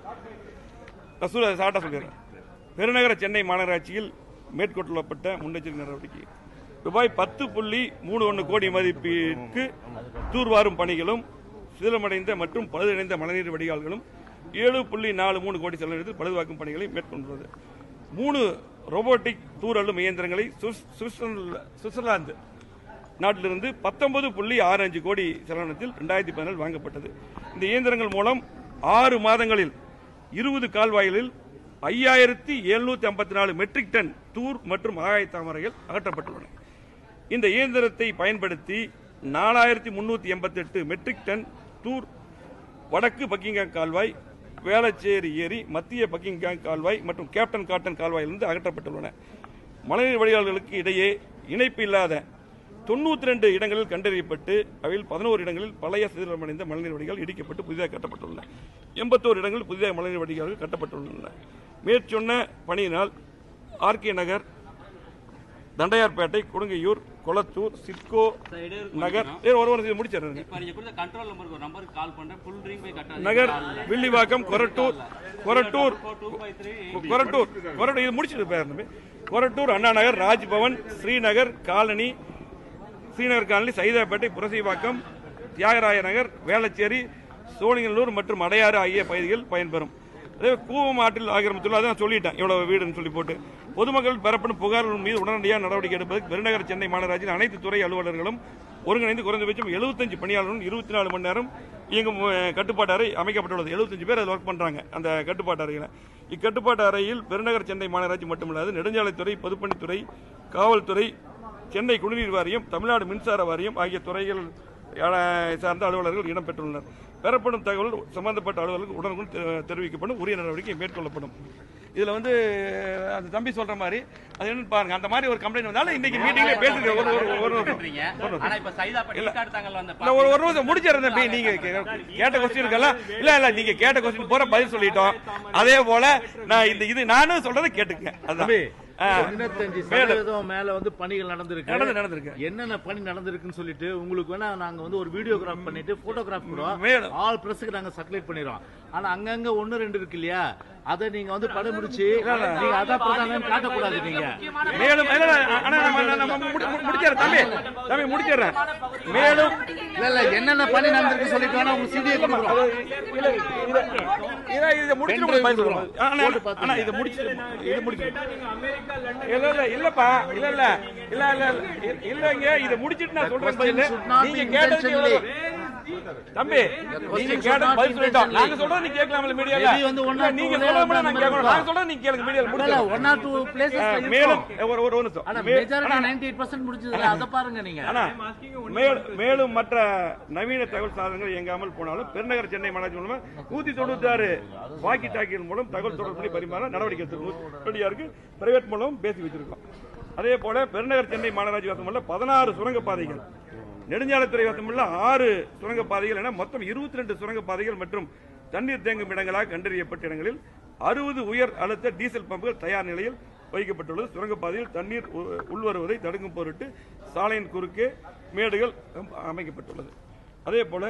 நான் சொல்ல சாட்டா சொல்லிடுறேன் பெருநகர சென்னை மாநகராட்சியில் மேற்கொள்ளப்பட்ட முன்னெச்சரிக்கை நடவடிக்கை ரூபாய் பத்து புள்ளி மூணு ஒன்று கோடி மதிப்பிற்கு தூர்வாரும் பணிகளும் சிதிலமடைந்த மற்றும் பழுதடைந்த மழைநீர் வடிகால்களும் ஏழு புள்ளி நாலு மூணு கோடி செலவழித்து பழுதுவாக்கும் பணிகளை மேற்கொண்டுள்ளது மூணு ரோபோட்டிக் தூரலும் இயந்திரங்களை சுவிஸ்- சுவிட்சர்ல- சுவிட்சர்லாந்து நாட்டிலிருந்து பத்தொன்பது புள்ளி ஆறு அஞ்சு கோடி செலவினத்தில் ரெண்டாயிரத்தி பதினேழு வாங்கப்பட்டது இந்த இயந்திரங்கள் மூலம் ஆறு மாதங்களில் இருபது கால்வாய்களில் ஐயாயிரத்தி எழுநூத்தி ஐம்பத்தி நாலு மெட்ரிக் டன் தூர் மற்றும் ஆகாய தாமரைகள் அகற்றப்பட்டுள்ளன இந்த இயந்திரத்தை பயன்படுத்தி நாலாயிரத்தி முன்னூத்தி எண்பத்தி எட்டு மெட்ரிக் டன் தூர் வடக்கு பக்கிங்காங் கால்வாய் வேளச்சேரி ஏரி மத்திய பக்கிங்காங் கால்வாய் மற்றும் கேப்டன் காட்டன் கால்வாயிலிருந்து அகற்றப்பட்டுள்ளன மழைநீர் வடிகால்களுக்கு இடையே இணைப்பு இல்லாத தொண்ணூத்தி ரெண்டு இடங்களில் கண்டறியப்பட்டு அவையில் பதினோரு இடங்களில் பழைய சிதிலமடைந்த மழைநீர் வடிகால் இடிக்கப்பட்டு புதிதாக கட்டப்பட்டுள்ளன எண்பத்தோரு இடங்களில் புதிதாக மழைநீர் வடிகால்கள் கட்டப்பட்டுள்ளன மேற்சொன்ன பணியினால் ஆர்கே நகர் தண்டையார்பேட்டை கொடுங்கையூர் கொளத்தூர் சிட்கோ நகர் ஏ, ஒரு ஒரு முடிச்சிடுறேங்க இப்ப நீங்க கொடுத்த கண்ட்ரோல் நம்பருக்கு ஒரு நம்பருக்கு கால் பண்றேன் ஃபுல் ரிங் போய் கட்டாது Nagar Villivakkam Korattur Korattur two five three Korattur Korattur இது முடிச்சிட்டு போயிருந்தோம் கொரட்டூர் அண்ணா நகர் ராஜ்பவன் ஸ்ரீநகர் காலனி ஸ்ரீநகர் காலனி சைதாப்பேட்டை புரசைவாக்கம் தியாகராய நகர் வேளச்சேரி சோழிங்கநல்லூர் மற்றும் அடையாறு ஆகிய பகுதிகள் பயன்பெறும் அதே கூவம் ஆற்றில் ஆக்கிரமித்துள்ள அதை நான் சொல்லிட்டேன் இவ்வளவு வீடுன்னு சொல்லி போட்டு பொதுமக்கள் பெறப்படும் புகார்கள் மீது உடனடியாக நடவடிக்கை எடுப்பதற்கு பெருநகர சென்னை மாநகராட்சியின் அனைத்து துறை அலுவலர்களும் ஒருங்கிணைந்து குறைந்தபட்சம் 75 பணியாளர்களும் இருபத்தி நாலு மணி நேரம் இயங்கும் அஹ், கட்டுப்பாட்டு அறை அமைக்கப்பட்டுள்ளது 75 பேர் அதில் ஒர்க் பண்றாங்க அந்த கட்டுப்பாட்டு அறையில் இக்கட்டுப்பாட்டு அறையில் பெருநகர சென்னை மாநகராட்சி மட்டுமல்லாது நெடுஞ்சாலைத்துறை பொதுப்பணித்துறை காவல்துறை சென்னை குடிநீர் வாரியம் தமிழ்நாடு மின்சார வாரியம் ஆகிய துறைகள் அஹ், சார்ந்த அலுவலர்கள் இடம்பெற்றுள்ளனர் பெறப்படும் தகவல் சம்பந்தப்பட்ட அலுவலர்கள் உடனுக்குடன் தெ- தெரிவிக்கப்படும் உரிய நடவடிக்கை மேற்கொள்ளப்படும் இதுல வந்து அந்த தம்பி சொல்ற மாதிரி அது என்னன்னு பாருங்க அந்த மாதிரி ஒரு கம்ப்ளைண்ட் வந்தாலும் இன்னைக்கு மீட்டிங்ல பேசுங்க ஒரு ஒரு ஒரு ஒரு பண்றீங்க ஆனா இப்ப சைதாப்பேட்டை ஈக்காடு தாங்கல் வந்த இல்ல, ஒரு ஒரு நிமிஷம் முடிச்சிடுறேன் தம்பி நீங்க கே- கேட்ட கொஸ்டினுக்கெல்லாம் இல்ல இல்ல நீங்க கேட்ட கொஸ்டின் பூரா பதில் சொல்லிட்டோம் அதே போல நான் இந்த இது நானும் சொல்றதை கேட்டுக்கங்க அதான் ஆ. தொண்ணூத்தஞ்சு மேல. சதவீதம் மேல வந்து பணிகள் நடந்திருக்கு நடந்து நடந்திருக்கு என்னென்ன பணி நடந்திருக்குன்னு சொல்லிட்டு உங்களுக்கு வேணா நாங்க வந்து ஒரு வீடியோகிராஃப் பண்ணிட்டு போட்டோகிராஃப் கூட மேலும். ஆல் பிரஸுக்கு நாங்க சர்க்குலேட் பண்ணிடுறோம் ஆனா அங்கங்க ஒண்ணு ரெண்டு இருக்கு இல்லையா அதை நீங்க வந்து படம் முடிச்சு நீங்க அதான் பிரதானம் காட்டக்கூடாது நீங்க மேலும் இல்ல, இல்ல, ஆனா நம்ம நம்ம முடி- முடி- முடிச்சிடுறேன் தம்பி தம்பி முடிச்சிடுறேன் மேலும் இல்ல இல்ல என்னென்ன பணி நடந்திருக்கு சொல்லிட்டு வேணா உங்க சிடியை கொடுக்குறோம் இல்ல, இத- இத- இத முடிச்சிட்டு உங்களுக்கு பதில் சொல்றேன். ஆனா, ஆனா, இத முடிச்சிட்டு இது முடிச்சிட்டு இல்ல இல்ல இல்லப்பா இல்ல இல்ல இல்ல இல்ல இல்ல, இல்லங்க இத முடிச்சிட்டு நான் சொல்றேன் பதில் should not நீங்க be கேட்டதுக்கு intentionally. எவ்வளவு- தம்பி நீங்க should கேட்டது not பதில் சொல்லிட்டோம் intentionally. நாங்க சொல்றது நீங்க கேட்கலாம்ல மீடியால Maybe வந்து one or இல்ல, நீங்க two சொல்றது அந்த நான் மாதிரி கேட்கணும் இருக்கலாம். நாங்க சொல்றது நீங்க கேளுங்க மீடியால இல்ல முடிச்சிடலாம் ஒன் ஆர் டூ பிளேசஸ் மேலும் ஒரு ஒரு ஒரு நிமிஷம் ஆனா மே- மெஜாரிட்டி ஆனா, நைன்டி எயிட் பர்சன்ட் முடிஞ்சதுல அதை பாருங்க நீங்க ஆனா, மேலும் மேலும் மற்ற நவீன தகவல் சாதனங்கள் இயங்காமல் போனாலும் பெருநகர சென்னை மாநகராட்சி மூலமா நூத்தி தொண்ணூத்தி ஆறு வாக்கி டாக்கிகள் மூலம் தகவல் தொடர்பு பண்ணி பரிமாற நடவடிக்கை எடுத்து இருக்கு பிரைவேட் மூலம் பேசி வச்சிருக்கோம் அதே போல பெருநகர் சென்னை மாநகராட்சி வசமுள்ள பதினாறு சுரங்க பாதைகள் நெடுஞ்சாலைத்துறை வசமுள்ள ஆறு சுரங்க பாதைகள் என மொத்தம் இருபத்தி ரெண்டு சுரங்க பாதைகள் மற்றும் தண்ணீர் தேங்கும் இடங்களாக கண்டறியப்பட்ட இடங்களில் அறுபது உயர் அழுத்த டீசல் பம்புகள் தயார் நிலையில் வைக்கப்பட்டுள்ளது சுரங்கப்பாதையில் தண்ணீர் உ- உள்வருவதை தடுக்கும் பொருட்டு சாலையின் குறுக்கே மேடுகள் அம்- அமைக்கப்பட்டுள்ளது அதே போல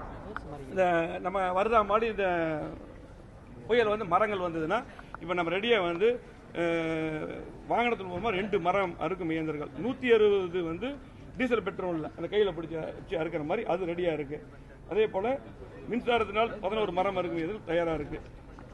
இந்த நம்ம வருதா மாதிரி இந்த புயல் வந்து மரங்கள் வந்ததுன்னா இப்போ நம்ம ரெடியாக வந்து அஹ், வாகனத்தில் மூலமாக ரெண்டு மரம் அறுக்கும் இயந்திரங்கள் நூற்றி அறுபது வந்து டீசல் பெட்ரோலில் அந்த கையில் பிடிச்சி வச்சு அறுக்கிற மாதிரி அது ரெடியாக இருக்குது அதே போல் மின்சாரத்தினால் பதினோரு மரம் அறுக்கும் இயந்திரம் தயாராக இருக்குது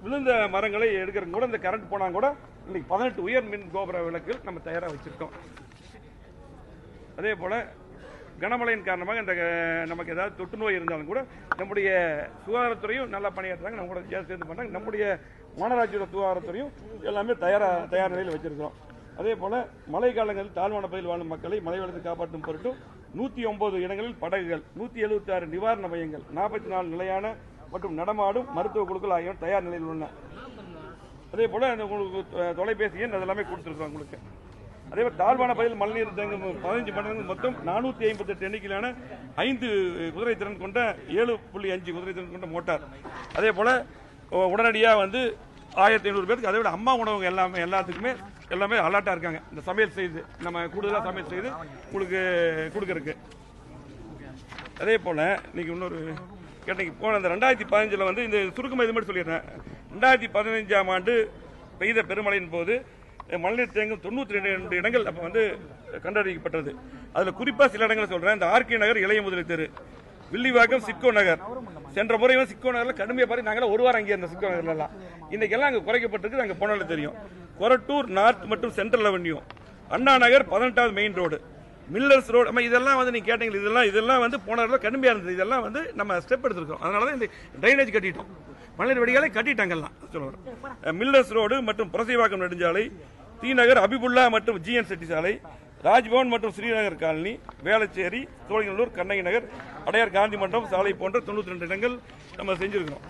விழுந்த மரங்களை எடுக்கிற கூட இந்த கரண்ட் போனா கூட இன்னைக்கு பதினெட்டு உயர் மின் கோபுர விளக்குகள் நம்ம தயாரா வச்சிருக்கோம் அதே போல கனமழையின் காரணமாக இந்த அஹ், நமக்கு ஏதாவது தொற்று நோய் இருந்தாலும் கூட நம்முடைய சுகாதாரத்துறையும் நல்லா பணியாற்றுறாங்க நம்ம கூட சேர்ந்து சேர்ந்து பண்றாங்க நம்முடைய மாநகராட்சியோட சுகாதாரத்துறையும் எல்லாமே தயாரா தயார் நிலையில் வச்சிருக்கோம் அதே போல மழை காலங்களில் தாழ்வான பகுதியில் வாழும் மக்களை மழை வெள்ளத்தை காப்பாற்றும் பொருட்டு நூத்தி ஒன்பது இடங்களில் படகுகள் நூத்தி எழுபத்தி ஆறு நிவாரண மையங்கள் நாற்பத்தி நாலு நிலையான மற்றும் நடமாடும் மருத்துவ குழுக்கள் ஆகியவை தயார் நிலையில் உள்ளன அதே போல அந்த உங்களுக்கு தொ- தொலைபேசி எண் அதெல்லாமே கொடுத்துருக்கோம் உங்களுக்கு அதே போல தாழ்வான பகுதியில் மழைநீர் தேங்கும் பதினஞ்சு மண்டலங்கள் மொத்தம் நானூத்தி ஐம்பத்தி எட்டு எண்ணிக்கையிலான ஐந்து குதிரை திறன் கொண்ட ஏழு புள்ளி அஞ்சு குதிரை திறன் கொண்ட மோட்டார் அதே போல உ- உடனடியா வந்து ஆயிரத்தி ஐநூறு பேருக்கு அதை விட அம்மா உணவு எல்லாமே எல்லாத்துக்குமே எல்லாமே அலர்ட்டா இருக்காங்க இந்த சமையல் செய்து நம்ம கூடுதலா சமையல் செய்து உங்களுக்கு கொடுக்கறதுக்கு அதே போல இன்னைக்கு இன்னொரு கேட்டீங்க போன அந்த ரெண்டாயிரத்தி பதினஞ்சுல வந்து இந்த சுருக்கமாக இது மட்டும் சொல்லிடுறேன் ரெண்டாயிரத்தி பதினஞ்சாம் ஆண்டு பெய்த பெருமழையின் போது மழைநீர் தேங்கும் தொண்ணூத்தி ரெண்டு இடங்கள் அப்ப வந்து கண்டறியப்பட்டது அதுல குறிப்பா சில இடங்களை சொல்றேன் இந்த ஆர்கே நகர் இளைய முதலி தெரு வில்லிவாக்கம் சிட்கோ நகர் சென்ற முறை வந்து சிட்கோ நகர்ல கடுமையா பாரு நாங்கள ஒரு வாரம் அங்கே இருந்த சிட்கோ நகர்ல எல்லாம் இன்னைக்கு எல்லாம் அங்க குறைக்கப்பட்டிருக்கு அங்க போனாலும் தெரியும் கொரட்டூர் நார்த் மற்றும் சென்ட்ரல் அவென்யூ அண்ணா நகர் பதினெட்டாவது மெயின் ரோடு மில்லர்ஸ் ரோடு நம்ம இதெல்லாம் வந்து நீங்க கேட்டீங்க இதெல்லாம் இதெல்லாம் வந்து போன தடவை கடுமையா இருந்தது இதெல்லாம் வந்து நம்ம ஸ்டெப் எடுத்திருக்கோம் அதனால தான் இந்த ட்ரைனேஜ் கட்டிட்டோம் மழைநீர் வடிகாலை கட்டிட்டாங்கலாம் சொல்லுவாங்க மில்லர்ஸ் ரோடு மற்றும் புரசைவாக்கம் நெடுஞ்சாலை தி நகர் அபிபுல்லா மற்றும் ஜிஎன் செட்டி சாலை ராஜ்பவன் மற்றும் ஸ்ரீநகர் காலனி வேளச்சேரி சோழிங்கநல்லூர் கண்ணகி நகர் அடையார் காந்தி மண்டபம் சாலை போன்ற தொண்ணூத்தி ரெண்டு இடங்கள் நம்ம செஞ்சிருக்கிறோம்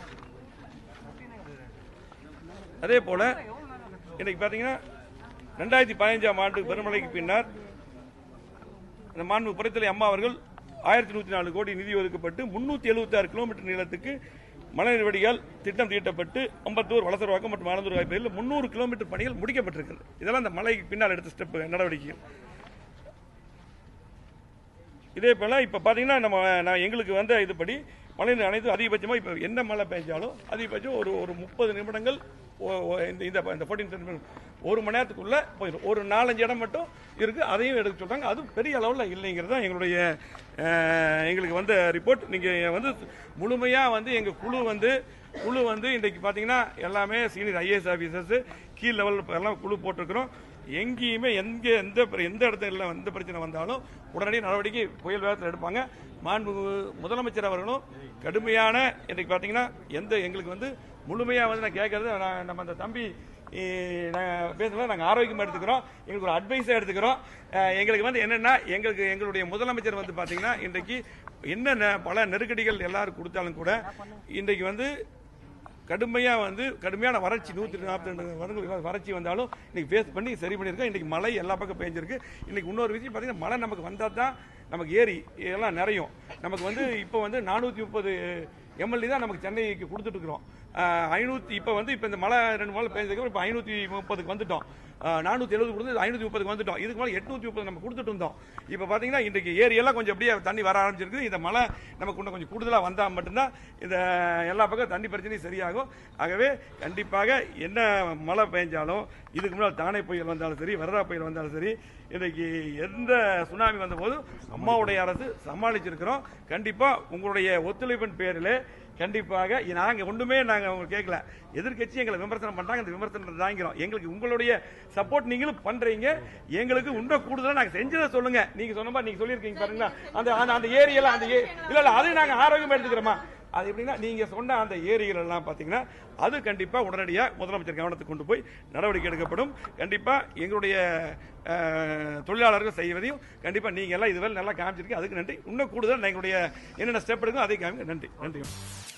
அதே போல இன்னைக்கு பாத்தீங்கன்னா ரெண்டாயிரத்தி பதினஞ்சாம் ஆண்டு பெருமழைக்கு பின்னர் அந்த மாண்பு புரத்தலை அம்மா அவர்கள் ஆயிரத்தி நூத்தி நாலு கோடி நிதி ஒதுக்கப்பட்டு முன்னூத்தி எழுபத்தி ஆறு கிலோமீட்டர் நீளத்துக்கு மழைநீர் வடிகால் திட்டம் தீட்டப்பட்டு அம்பத்தூர் வளசரவாக்கம் மற்றும் ஆனந்தூர் வாய்ப்பையில் முன்னூறு கிலோமீட்டர் பணிகள் முடிக்கப்பட்டிருக்கிறது இதெல்லாம் இந்த மழைக்கு பின்னால் எடுத்த ஸ்டெப் நடவடிக்கைகள் இதே போல இப்ப பாத்தீங்கன்னா நம்ம நான் எங்களுக்கு வந்த இதுபடி மழைநீர் அனைத்து அதிகபட்சமா இப்ப என்ன மழை பெஞ்சாலும் அதிகபட்சம் ஒரு ஒரு முப்பது நிமிடங்கள் ஒ- ஒ- இந்த இந்த இந்த 14 ஒரு மணி நேரத்துக்குள்ள போயிடும் ஒரு நாலஞ்சு இடம் மட்டும் இருக்கு அதையும் எடுக்க சொல்றாங்க அது பெரிய அளவில் இல்லைங்கிறது தான் எங்களுடைய அஹ், எங்களுக்கு வந்த ரிப்போர்ட் நீங்க வந்து முழுமையா வந்து எங்க குழு வந்து குழு வந்து இன்றைக்கு பாத்தீங்கன்னா எல்லாமே சீனியர் ஐஏஎஸ் ஆபீசர்ஸ் கீழ் லெவல் எல்லாம் குழு போட்டிருக்கிறோம் எங்கேயுமே எங்க எந்த பிர- எந்த இடத்துல எந்த பிரச்சனை வந்தாலும் உடனடி நடவடிக்கை புயல் வேகத்தில் எடுப்பாங்க மாண்பு முதலமைச்சர் அவர்களும் கடுமையான இன்னைக்கு பாத்தீங்கன்னா எந்த எங்களுக்கு வந்து முழுமையா வந்து நான் கேட்கறது நான் நம்ம அந்த தம்பி eh, நாங்க பேசும்போது நாங்கள் ஆரோக்கியமா எடுத்துக்கிறோம் எங்களுக்கு ஒரு அட்வைஸா எடுத்துக்கிறோம் அஹ், எங்களுக்கு வந்து என்னன்னா எங்களுக்கு எங்களுடைய முதலமைச்சர் வந்து பாத்தீங்கன்னா இன்றைக்கு என்ன பல நெருக்கடிகள் எல்லாரும் கொடுத்தாலும் கூட இன்றைக்கு வந்து கடுமையா வந்து கடுமையான வறட்சி நூத்தி நாற்பத்தி ரெண்டு வருடங்களுக்கு வறட்சி வந்தாலும் இன்னைக்கு ஃபேஸ் பண்ணி சரி பண்ணியிருக்கோம் இன்னைக்கு மழை எல்லா பக்கம் பெஞ்சிருக்கு இன்னைக்கு இன்னொரு விஷயம் பார்த்தீங்கன்னா மழை நமக்கு வந்தால் தான் நமக்கு ஏரி இதெல்லாம் நிறையும் நமக்கு வந்து இப்போ வந்து நானூற்றி முப்பது எம்எல்ஏ தான் நமக்கு சென்னைக்கு கொடுத்துட்டு இருக்கிறோம் ஐநூற்றி இப்போ வந்து இப்போ இந்த மழை ரெண்டு மழை பெஞ்சதுக்கு இப்போ ஐநூற்றி முப்பதுக்கு வந்துட்டோம் நானூற்றி எழுபது கொடுத்து ஐநூற்றி முப்பதுக்கு வந்துட்டோம் இதுக்கு மேலே எட்நூற்றி முப்பது நம்ம கொடுத்துட்டு இருந்தோம் இப்போ பார்த்தீங்கன்னா இன்றைக்கு ஏரியெல்லாம் கொஞ்சம் அப்படியே தண்ணி வர ஆரம்பிச்சிருக்கு இந்த மழை நமக்கு இன்னும் கொஞ்சம் கூடுதலாக வந்தால் மட்டும்தான் இந்த எல்லா பக்கம் தண்ணி பிரச்சனையும் சரியாகும் ஆகவே கண்டிப்பாக என்ன மழை பெஞ்சாலும் இதுக்கு முன்னால் தானே புயல் வந்தாலும் சரி வரதா புயல் வந்தாலும் சரி இன்னைக்கு எந்த சுனாமி வந்தபோது அம்மாவுடைய அரசு சமாளிச்சிருக்கிறோம் கண்டிப்பா உங்களுடைய ஒத்துழைப்பின் பேரில் கண்டிப்பாக நாங்க ஒண்ணுமே நாங்க அவங்க கேட்கல எதிர்க்கட்சி எங்களை விமர்சனம் பண்றாங்க அந்த விமர்சனம் தாங்கிறோம் எங்களுக்கு உங்களுடைய சப்போர்ட் நீங்களும் பண்றீங்க எங்களுக்கு இன்னும் கூடுதலா நாங்க செஞ்சதை சொல்லுங்க நீங்க சொன்ன மாதிரி நீங்க சொல்லியிருக்கீங்க பாருங்களா அந்த அந்த- அந்த ஏரியெல்லாம் அந்த ஏ- இல்ல இல்ல அதையும் நாங்க ஆரோக்கியமா எடுத்துக்கிறோமா அது எப்படின்னா நீங்க சொன்ன அந்த ஏரிகள் எல்லாம் பாத்தீங்கன்னா அது கண்டிப்பா உடனடியா முதலமைச்சர் கவனத்துக்கு கொண்டு போய் நடவடிக்கை எடுக்கப்படும் கண்டிப்பா எங்களுடைய அஹ், தொழிலாளர்கள் செய்வதையும் கண்டிப்பா நீங்க எல்லாம் இதுவரை நல்லா காமிச்சிருக்கீங்க அதுக்கு நன்றி இன்னும் கூடுதல் எங்களுடைய என்னென்ன ஸ்டெப் எடுக்கணும் அதை காமிங்க நன்றி நன்றி